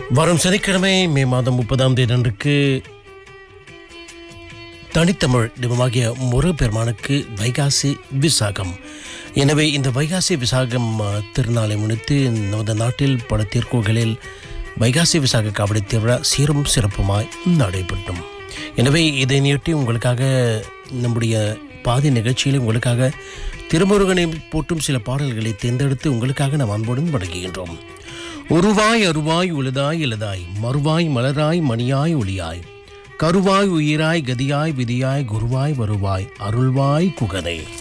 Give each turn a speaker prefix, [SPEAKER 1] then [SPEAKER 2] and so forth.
[SPEAKER 1] வரும் சனிக்கிழமை மே மாதம் முப்பதாம் தேதி அன்றுக்கு தனித்தமிழ் தெய்வமாகிய முருகப்பெருமானுக்கு வைகாசி விசாகம் எனவே இந்த வைகாசி விசாகம் அ, திருநாளை முன்னிட்டு நமது நாட்டில் பல தீர்க்கோகளில் வைகாசி விசாக காவடி திருவிழா சீரும் சிறப்புமாய் நடைபெற்றும் எனவே இதனையொட்டி உங்களுக்காக நம்முடைய பாதி நிகழ்ச்சியில் உங்களுக்காக திருமுருகனை போற்றும் சில பாடல்களை தேர்ந்தெடுத்து உங்களுக்காக நாம் அன்புடன் வழங்குகின்றோம் உருவாய் அருவாய் உழுதாய் இலதாய் மறுவாய் மலராய் மணியாய் ஒளியாய் கருவாய் உயிராய் கதியாய் விதியாய் குருவாய் வருவாய் அருள்வாய் குகனே